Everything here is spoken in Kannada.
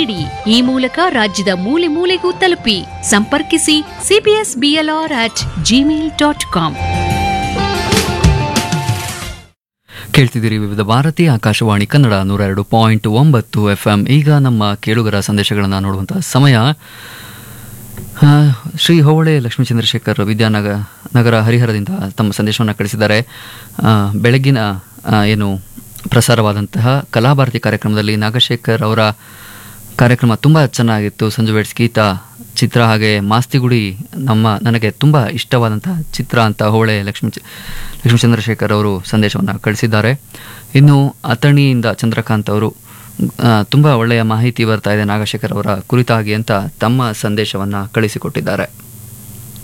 ನೀಡಿ ಈ ಮೂಲಕ ರಾಜ್ಯದ ಮೂಲೆ ಮೂಲೆಗೂ ತಲುಪಿ ಸಂಪರ್ಕಿಸಿ CBS BLR at gmail dot com ಕೇಳ್ತಿದ್ದೀರಿ ವಿವಿಧ ಭಾರತಿ ಆಕಾಶವಾಣಿ ಕನ್ನಡ ನೂರ ಎರಡು ಪಾಯಿಂಟ್ ಒಂಬತ್ತು ಎಫ್ ಎಂ ಈಗ ನಮ್ಮ ಕೇಳುಗರ ಸಂದೇಶಗಳನ್ನು ನೋಡುವಂತಹ ಸಮಯ ಆ, ಶ್ರೀ ಹೋವಳೆ ಲಕ್ಷ್ಮೀ ಚಂದ್ರಶೇಖರ್ ವಿದ್ಯಾನಗರ ನಗರ ಹರಿಹರದಿಂದ ತಮ್ಮ ಸಂದೇಶವನ್ನು ಕಳಿಸಿದ್ದಾರೆ ಆ, ಬೆಳಗ್ಗಿನ ಆ, ಏನು ಪ್ರಸಾರವಾದಂತಹ ಕಲಾಭಾರತಿ ಕಾರ್ಯಕ್ರಮದಲ್ಲಿ ನಾಗಶೇಖರ್ ಅವರ ಕಾರ್ಯಕ್ರಮ ತುಂಬ ಚೆನ್ನಾಗಿತ್ತು ಸಂಜು ವೇಡ್ಸ್ ಗೀತಾ ಚಿತ್ರ ಹಾಗೆ ಮಾಸ್ತಿಗುಡಿ ನಮ್ಮ ನನಗೆ ತುಂಬ ಇಷ್ಟವಾದಂತಹ ಚಿತ್ರ ಅಂತ ಹೋಳೆ ಲಕ್ಷ್ಮೀ ಚ- ಲಕ್ಷ್ಮೀ ಚಂದ್ರಶೇಖರ್ ಅವರು ಸಂದೇಶವನ್ನು ಕಳಿಸಿದ್ದಾರೆ ಇನ್ನು ಅಥಣಿಯಿಂದ ಚಂದ್ರಕಾಂತ್ ಅವರು ಆ, ತುಂಬ ಒಳ್ಳೆಯ ಮಾಹಿತಿ ಬರ್ತಾ ಇದೆ ನಾಗಶೇಖರ್ ಅವರ ಕುರಿತಾಗಿ ಅಂತ ತಮ್ಮ ಸಂದೇಶವನ್ನು ಕಳಿಸಿಕೊಟ್ಟಿದ್ದಾರೆ